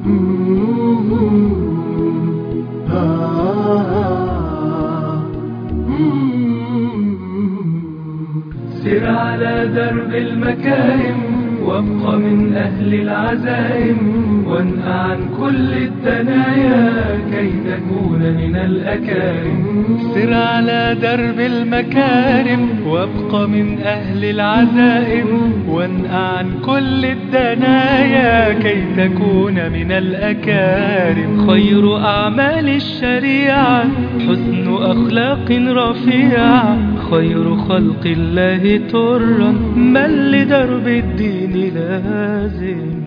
سر على درب المكارم وابق من أهل العزائم وانهى عن كل الدنايا كي تكون من الأكارم سر على درب المكارم وابق من أهل العزائم وانهى عن كل الدنايا كي تكون من الأكارم خير أعمال الشريعة حسن أخلاق رفيعة خير خلق الله ترا من لدرب الدين لازم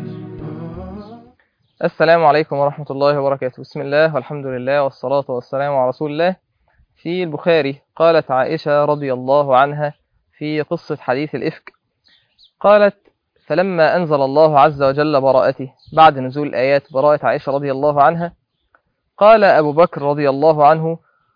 السلام عليكم ورحمة الله وبركاته بسم الله والحمد لله والصلاة والسلام على رسول الله في البخاري قالت عائشة رضي الله عنها في قصة حديث الإفك قالت فلما أنزل الله عز وجل براءته بعد نزول آيات براءة عائشة رضي الله عنها قال أبو بكر رضي الله عنه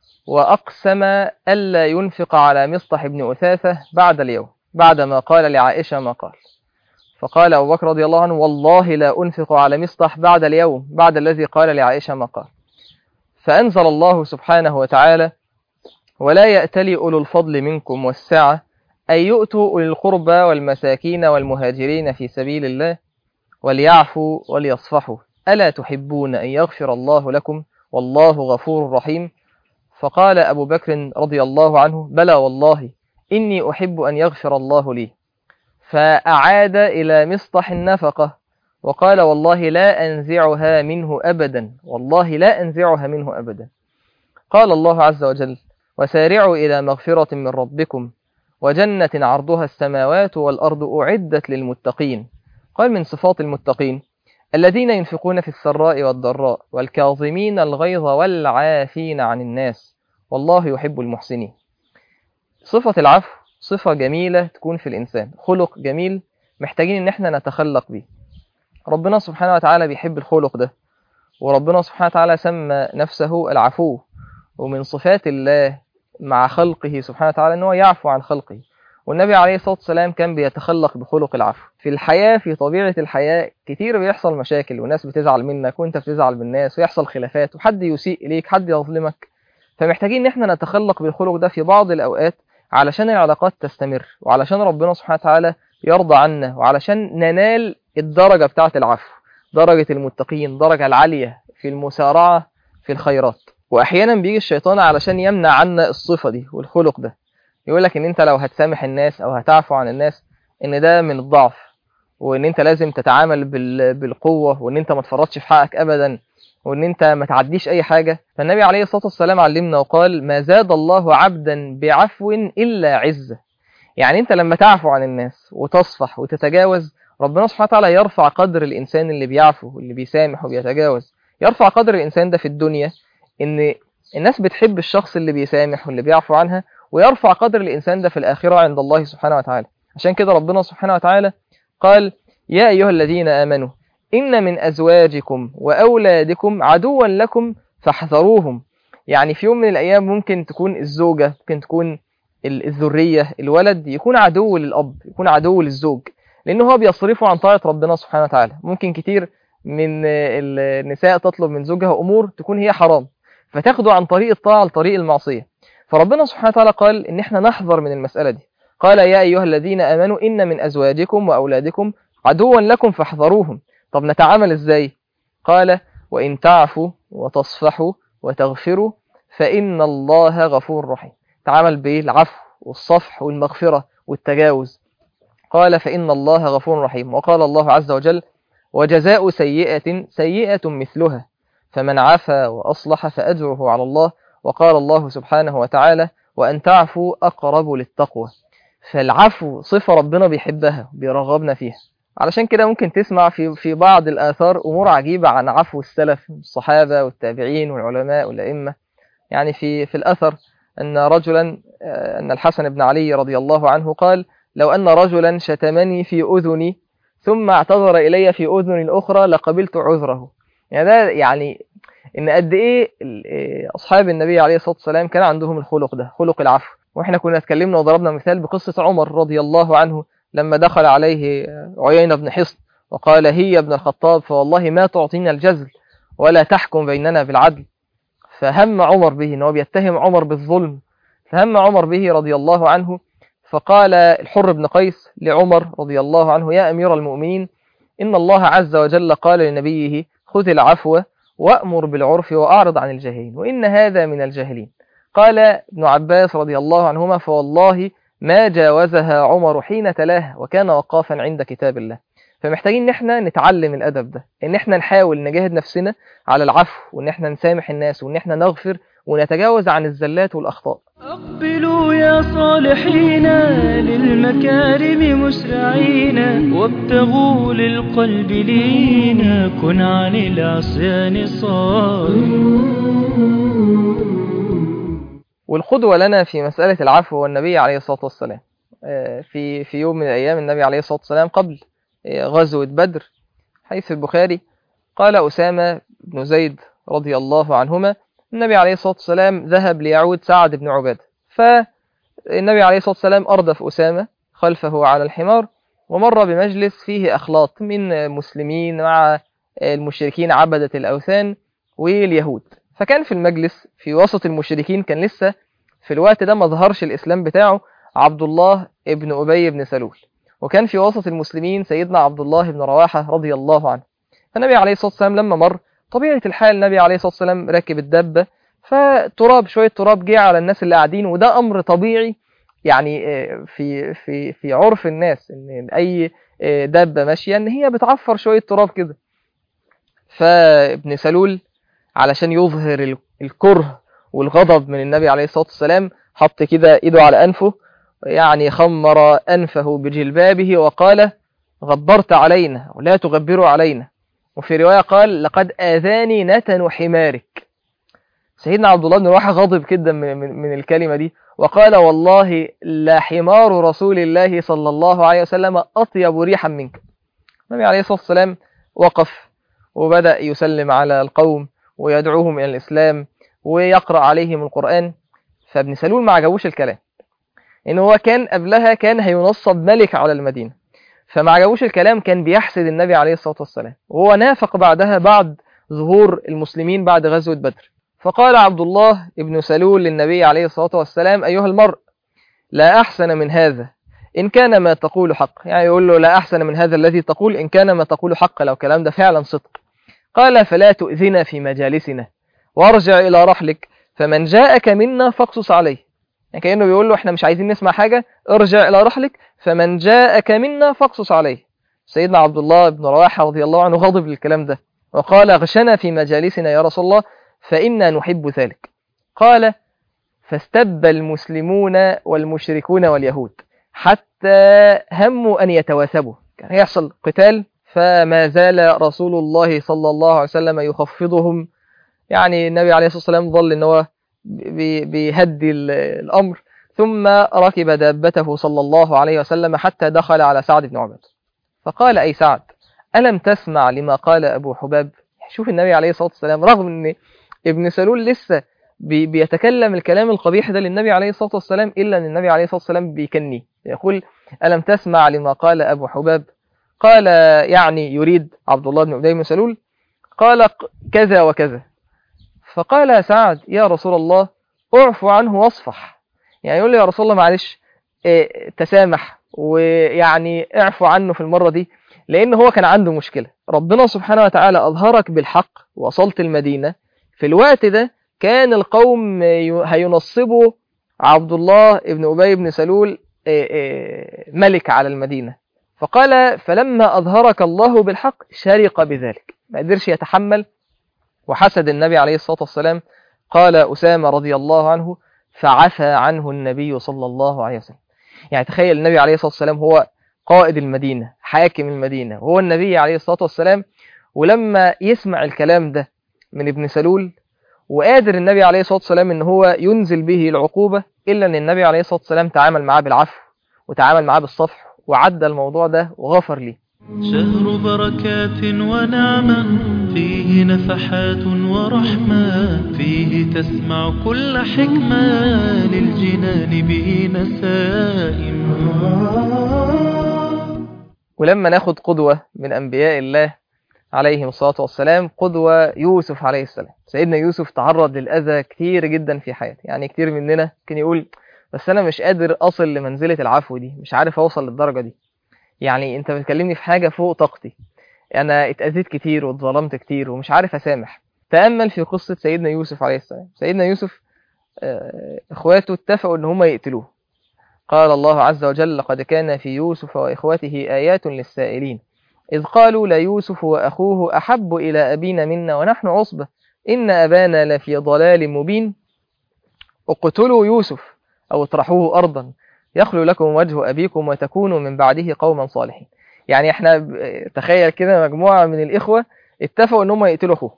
وأقسم ألا ينفق على مصطح بن أثاثة بعد اليوم بعدما قال لعائشة ما قال فقال أبو بكر رضي الله عنه والله لا أنفق على مصطح بعد اليوم بعد الذي قال لعائشة ما قال فأنزل الله سبحانه وتعالى ولا يأتلي أولو الفضل منكم والسعة أن يؤتوا أولي القربى والمساكين والمهاجرين في سبيل الله وليعفوا وليصفحوا ألا تحبون أن يغفر الله لكم والله غفور رحيم فقال أبو بكر رضي الله عنه بلى والله إني أحب أن يغفر الله لي فأعاد إلى مصطح النفقة وقال والله لا أنزعها منه أبدا والله لا أنزعها منه أبدا قال الله عز وجل وسارعوا إلى مغفرة من ربكم وجنة عرضها السماوات والأرض أعدت للمتقين قال من صفات المتقين الذين ينفقون في السراء والضراء والكاظمين الغيظ والعافين عن الناس والله يحب المحسنين صفة العفو صفة جميلة تكون في الإنسان خلق جميل محتاجين إن احنا نتخلق بيه ربنا سبحانه وتعالى بيحب الخلق ده وربنا سبحانه وتعالى سمى نفسه العفو ومن صفات الله مع خلقه سبحانه وتعالى أنه يعفو عن خلقه والنبي عليه الصلاة والسلام كان بيتخلق بخلق العفو في الحياة في طبيعة الحياة كتير بيحصل مشاكل وناس بتزعل منك وانت بتزعل بالناس ويحصل خلافات وحد يسيء إليك حد يظلمك فمحتاجين ان احنا نتخلق بالخلق ده في بعض الأوقات علشان العلاقات تستمر وعلشان ربنا سبحانه وتعالى يرضى عنا وعلشان ننال الدرجة بتاعة العفو درجة المتقين درجة العالية في المسارعة في الخيرات وأحيانا بيجي الشيطان علشان يمنع عنا الصفة دي والخلق ده يقول لك ان انت لو هتسامح الناس او هتعفو عن الناس ان ده من الضعف وان انت لازم تتعامل بالقوة وان انت ما تفرطش في حقك ابدا وان انت ما تعديش اي حاجة فالنبي عليه الصلاة والسلام علمنا وقال ما زاد الله عبدا بعفو الا عزة يعني انت لما تعفو عن الناس وتصفح وتتجاوز ربنا سبحانه وتعالى يرفع قدر الانسان اللي بيعفو واللي بيسامح وبيتجاوز يرفع قدر الانسان ده في الدنيا ان الناس بتحب الشخص اللي بيسامح واللي بيعفو عنها ويرفع قدر الإنسان ده في الآخرة عند الله سبحانه وتعالى عشان كده ربنا سبحانه وتعالى قال يا أيها الذين آمنوا إن من أزواجكم وأولادكم عدوا لكم فاحذروهم يعني في يوم من الأيام ممكن تكون الزوجة ممكن تكون الذرية الولد يكون عدو للأب يكون عدو للزوج لأنه هو بيصرفه عن طاعة ربنا سبحانه وتعالى ممكن كتير من النساء تطلب من زوجها أمور تكون هي حرام فتاخده عن طريق الطاعة لطريق المعصية فربنا سبحانه وتعالى قال ان احنا نحذر من المسألة دي قال يا أيها الذين آمنوا إن من أزواجكم وأولادكم عدوا لكم فاحذروهم طب نتعامل ازاي قال وإن تعفوا وتصفحوا وتغفروا فإن الله غفور رحيم تعامل بالعفو والصفح والمغفرة والتجاوز قال فإن الله غفور رحيم وقال الله عز وجل وجزاء سيئة سيئة مثلها فمن عفا وأصلح فأجره على الله وقال الله سبحانه وتعالى وأن تعفوا أقرب للتقوى فالعفو صفة ربنا بيحبها بيرغبنا فيها علشان كده ممكن تسمع في في بعض الآثار أمور عجيبة عن عفو السلف الصحابة والتابعين والعلماء والأئمة يعني في في الأثر أن رجلا أن الحسن بن علي رضي الله عنه قال لو أن رجلا شتمني في أذني ثم اعتذر إلي في أذن الأخرى لقبلت عذره يعني ده يعني ان قد ايه اصحاب النبي عليه الصلاه والسلام كان عندهم الخلق ده خلق العفو واحنا كنا اتكلمنا وضربنا مثال بقصه عمر رضي الله عنه لما دخل عليه عيينة بن حصن وقال هي ابن الخطاب فوالله ما تعطينا الجزل ولا تحكم بيننا بالعدل فهم عمر به أنه بيتهم عمر بالظلم فهم عمر به رضي الله عنه فقال الحر بن قيس لعمر رضي الله عنه يا أمير المؤمنين إن الله عز وجل قال لنبيه خذ العفو وأمر بالعرف وأعرض عن الجاهلين وإن هذا من الجاهلين قال ابن عباس رضي الله عنهما فوالله ما جاوزها عمر حين تلاها وكان وقافا عند كتاب الله فمحتاجين ان احنا نتعلم الادب ده ان احنا نحاول نجاهد نفسنا على العفو وان احنا نسامح الناس وان احنا نغفر ونتجاوز عن الزلات والاخطاء أقبلوا يا صالحين للمكارم مسرعين وابتغوا للقلب لينا كن عن العصيان صار والقدوة لنا في مسألة العفو والنبي عليه الصلاة والسلام في في يوم من الأيام النبي عليه الصلاة والسلام قبل غزوة بدر حيث البخاري قال أسامة بن زيد رضي الله عنهما النبي عليه الصلاة والسلام ذهب ليعود سعد بن عبادة فالنبي عليه الصلاة والسلام أردف أسامة خلفه على الحمار ومر بمجلس فيه أخلاط من مسلمين مع المشركين عبدة الأوثان واليهود فكان في المجلس في وسط المشركين كان لسه في الوقت ده ما ظهرش الإسلام بتاعه عبد الله ابن أبي بن سلول وكان في وسط المسلمين سيدنا عبد الله بن رواحة رضي الله عنه فالنبي عليه الصلاة والسلام لما مر طبيعة الحال النبي عليه الصلاة والسلام راكب الدابة فتراب شوية تراب جه على الناس اللي قاعدين وده أمر طبيعي يعني في في في عرف الناس ان اي دابه ماشيه ان هي بتعفر شويه تراب كده فابن سلول علشان يظهر الكره والغضب من النبي عليه الصلاه والسلام حط كده ايده على انفه يعني خمر انفه بجلبابه وقال غبرت علينا ولا تغبروا علينا وفي روايه قال لقد اذاني نتن حمارك سيدنا عبد الله بن رواحه غضب جدا من, من, من الكلمه دي وقال والله لحمار رسول الله صلى الله عليه وسلم أطيب ريحا منك النبي عليه الصلاة والسلام وقف وبدأ يسلم على القوم ويدعوهم إلى الإسلام ويقرأ عليهم القرآن فابن سلول ما عجبوش الكلام إن هو كان قبلها كان هينصب ملك على المدينة فما عجبوش الكلام كان بيحسد النبي عليه الصلاة والسلام وهو نافق بعدها بعد ظهور المسلمين بعد غزوة بدر فقال عبد الله ابن سلول للنبي عليه الصلاة والسلام أيها المرء لا أحسن من هذا إن كان ما تقول حق يعني يقول له لا أحسن من هذا الذي تقول إن كان ما تقول حق لو كلام ده فعلا صدق قال فلا تؤذنا في مجالسنا وارجع إلى رحلك فمن جاءك منا فاقصص عليه يعني كأنه بيقول له احنا مش عايزين نسمع حاجة ارجع إلى رحلك فمن جاءك منا فاقصص عليه سيدنا عبد الله بن رواحة رضي الله عنه غضب للكلام ده وقال غشنا في مجالسنا يا رسول الله فإنا نحب ذلك قال فاستب المسلمون والمشركون واليهود حتى هموا أن يتواثبوا كان يحصل قتال فما زال رسول الله صلى الله عليه وسلم يخفضهم يعني النبي عليه الصلاة والسلام ظل ان هو بيهدي الأمر ثم ركب دابته صلى الله عليه وسلم حتى دخل على سعد بن عباد فقال أي سعد ألم تسمع لما قال أبو حباب شوف النبي عليه الصلاة والسلام رغم أن ابن سلول لسه بي بيتكلم الكلام القبيح ده للنبي عليه الصلاة والسلام إلا أن النبي عليه الصلاة والسلام بيكنيه يقول ألم تسمع لما قال أبو حباب قال يعني يريد عبد الله بن أبي بن سلول قال كذا وكذا فقال سعد يا رسول الله اعفو عنه واصفح يعني يقول له يا رسول الله معلش اه تسامح ويعني اعفو عنه في المرة دي لأن هو كان عنده مشكلة ربنا سبحانه وتعالى أظهرك بالحق وصلت المدينة في الوقت ده كان القوم هينصبوا عبد الله ابن أبي بن سلول ملك على المدينة فقال فلما أظهرك الله بالحق شرق بذلك ما قدرش يتحمل وحسد النبي عليه الصلاة والسلام قال أسامة رضي الله عنه فعفى عنه النبي صلى الله عليه وسلم يعني تخيل النبي عليه الصلاة والسلام هو قائد المدينة حاكم المدينة وهو النبي عليه الصلاة والسلام ولما يسمع الكلام ده من ابن سلول وقادر النبي عليه الصلاة والسلام ان هو ينزل به العقوبة إلا أن النبي عليه الصلاة والسلام تعامل معاه بالعفو وتعامل معاه بالصفح وعدى الموضوع ده وغفر ليه شهر بركات ونعمة فيه نفحات ورحمة فيه تسمع كل حكمة للجنان به نسائم ولما ناخد قدوة من أنبياء الله عليهم الصلاة والسلام قدوة يوسف عليه السلام سيدنا يوسف تعرض للأذى كتير جدا في حياته يعني كتير مننا كان يقول بس أنا مش قادر أصل لمنزلة العفو دي مش عارف أوصل للدرجة دي يعني أنت بتكلمني في حاجة فوق طاقتي أنا اتأذيت كتير واتظلمت كتير ومش عارف أسامح تأمل في قصة سيدنا يوسف عليه السلام سيدنا يوسف آه، إخواته اتفقوا إن هم يقتلوه قال الله عز وجل لقد كان في يوسف وإخوته آيات للسائلين إذ قالوا ليوسف وأخوه أحب إلى أبينا منا ونحن عصبة إن أبانا لفي ضلال مبين اقتلوا يوسف أو اطرحوه أرضا يخلو لكم وجه أبيكم وتكونوا من بعده قوما صالحين يعني احنا ب- تخيل كده مجموعة من الإخوة اتفقوا إن هم يقتلوا أخوه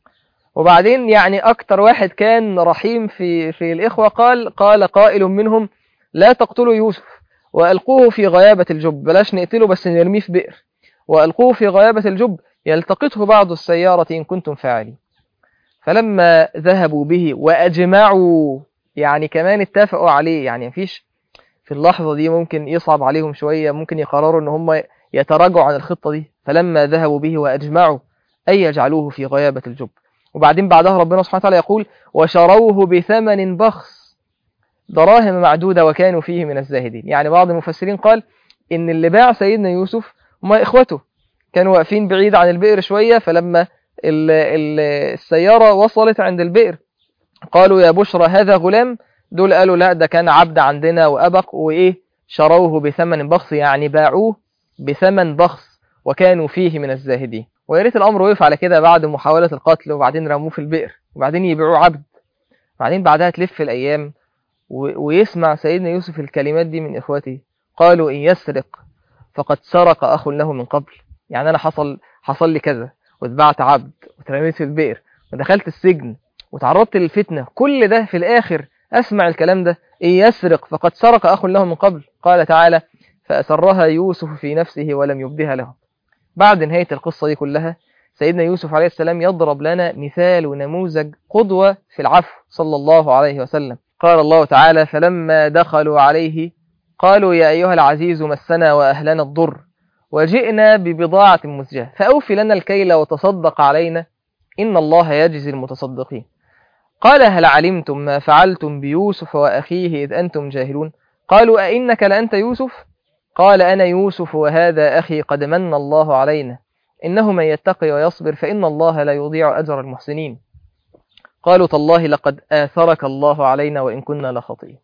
وبعدين يعني أكتر واحد كان رحيم في في الإخوة قال قال قائل منهم لا تقتلوا يوسف وألقوه في غيابة الجب بلاش نقتله بس نرميه في بئر وألقوه في غيابة الجب يلتقطه بعض السيارة إن كنتم فاعلين فلما ذهبوا به وأجمعوا يعني كمان اتفقوا عليه يعني مفيش في اللحظة دي ممكن يصعب عليهم شوية ممكن يقرروا إن هم يتراجعوا عن الخطة دي فلما ذهبوا به وأجمعوا أي يجعلوه في غيابة الجب وبعدين بعدها ربنا سبحانه وتعالى يقول وشروه بثمن بخس دراهم معدودة وكانوا فيه من الزاهدين يعني بعض المفسرين قال إن اللي باع سيدنا يوسف هم إخوته كانوا واقفين بعيد عن البئر شوية فلما ال- ال- السيارة وصلت عند البئر قالوا يا بشرى هذا غلام دول قالوا لا ده كان عبد عندنا وأبق وإيه شروه بثمن بخس يعني باعوه بثمن بخس وكانوا فيه من الزاهدين ويا ريت الأمر وقف على كده بعد محاولة القتل وبعدين رموه في البئر وبعدين يبيعوه عبد بعدين بعدها تلف الأيام و- ويسمع سيدنا يوسف الكلمات دي من إخوته قالوا إن يسرق فقد سرق أخ له من قبل يعني أنا حصل حصل لي كذا واتبعت عبد واترميت في البئر ودخلت السجن وتعرضت للفتنة كل ده في الآخر أسمع الكلام ده إن يسرق فقد سرق أخ له من قبل قال تعالى فأسرها يوسف في نفسه ولم يبدها له بعد نهاية القصة دي كلها سيدنا يوسف عليه السلام يضرب لنا مثال ونموذج قدوة في العفو صلى الله عليه وسلم قال الله تعالى فلما دخلوا عليه قالوا يا أيها العزيز مسنا وأهلنا الضر وجئنا ببضاعة مزجاة فأوف لنا الكيل وتصدق علينا إن الله يجزي المتصدقين قال هل علمتم ما فعلتم بيوسف وأخيه إذ أنتم جاهلون قالوا أئنك لأنت يوسف قال أنا يوسف وهذا أخي قد من الله علينا إنه من يتقي ويصبر فإن الله لا يضيع أجر المحسنين قالوا تالله لقد آثرك الله علينا وإن كنا لخطئين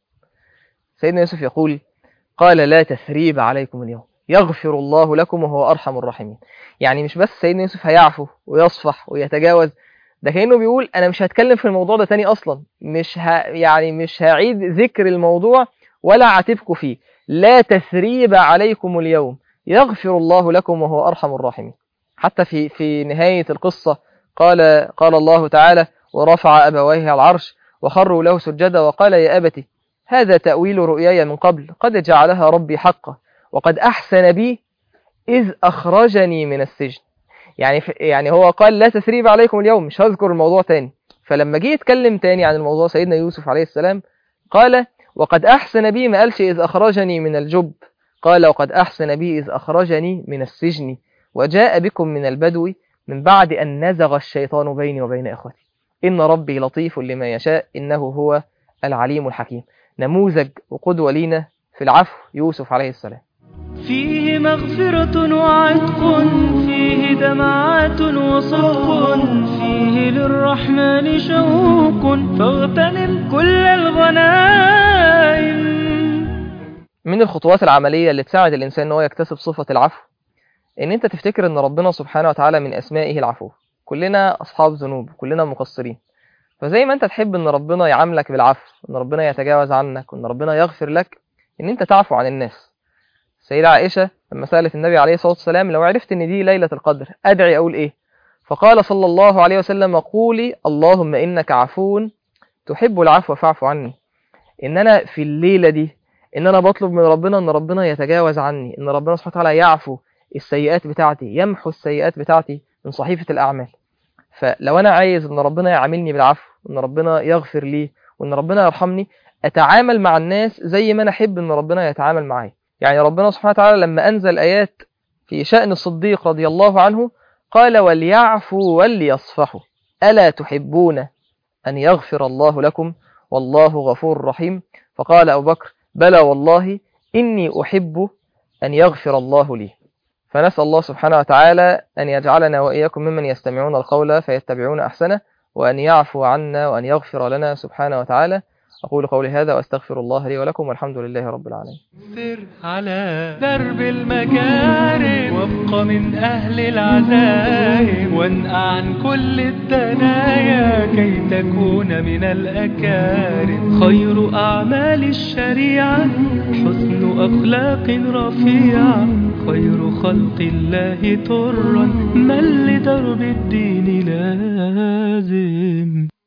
سيدنا يوسف يقول قال لا تثريب عليكم اليوم يغفر الله لكم وهو أرحم الراحمين يعني مش بس سيدنا يوسف هيعفو ويصفح ويتجاوز ده كأنه بيقول أنا مش هتكلم في الموضوع ده تاني أصلا مش ه... يعني مش هعيد ذكر الموضوع ولا عاتبكم فيه لا تثريب عليكم اليوم يغفر الله لكم وهو أرحم الراحمين حتى في في نهاية القصة قال قال الله تعالى ورفع أبويه على العرش وخروا له سجدا وقال يا أبت هذا تأويل رؤياي من قبل قد جعلها ربي حقا وقد أحسن بي إذ أخرجني من السجن يعني يعني هو قال لا تثريب عليكم اليوم مش هذكر الموضوع تاني فلما جه يتكلم تاني عن الموضوع سيدنا يوسف عليه السلام قال وقد أحسن بي ما قالش إذ أخرجني من الجب قال وقد أحسن بي إذ أخرجني من السجن وجاء بكم من البدو من بعد أن نزغ الشيطان بيني وبين إخوتي إن ربي لطيف لما يشاء إنه هو العليم الحكيم نموذج وقدوة لينا في العفو يوسف عليه السلام فيه مغفرة وعتق فيه دمعات وصدق فيه للرحمن شوق فاغتنم كل الغنائم من الخطوات العملية اللي تساعد الإنسان إن هو يكتسب صفة العفو إن أنت تفتكر إن ربنا سبحانه وتعالى من أسمائه العفو كلنا أصحاب ذنوب كلنا مقصرين فزي ما أنت تحب إن ربنا يعاملك بالعفو إن ربنا يتجاوز عنك وإن ربنا يغفر لك إن أنت تعفو عن الناس السيدة عائشة لما سألت النبي عليه الصلاة والسلام لو عرفت إن دي ليلة القدر أدعي أقول إيه فقال صلى الله عليه وسلم قولي اللهم إنك عفو تحب العفو فاعف عني إن أنا في الليلة دي إن أنا بطلب من ربنا إن ربنا يتجاوز عني إن ربنا سبحانه وتعالى يعفو السيئات بتاعتي يمحو السيئات بتاعتي من صحيفة الأعمال فلو أنا عايز إن ربنا يعاملني بالعفو إن ربنا يغفر لي وإن ربنا يرحمني أتعامل مع الناس زي ما أنا أحب إن ربنا يتعامل معايا يعني ربنا سبحانه وتعالى لما أنزل آيات في شأن الصديق رضي الله عنه قال وليعفوا وليصفحوا ألا تحبون أن يغفر الله لكم والله غفور رحيم فقال أبو بكر بلى والله إني أحب أن يغفر الله لي فنسأل الله سبحانه وتعالى أن يجعلنا وإياكم ممن يستمعون القول فيتبعون أحسنه وأن يعفو عنا وأن يغفر لنا سبحانه وتعالى أقول قولي هذا وأستغفر الله لي ولكم والحمد لله رب العالمين سر على درب المكارم وابق من أهل العزائم وانقع عن كل الدنايا كي تكون من الأكارم خير أعمال الشريعة حسن أخلاق رفيعة خير خلق الله ترا من لدرب الدين لازم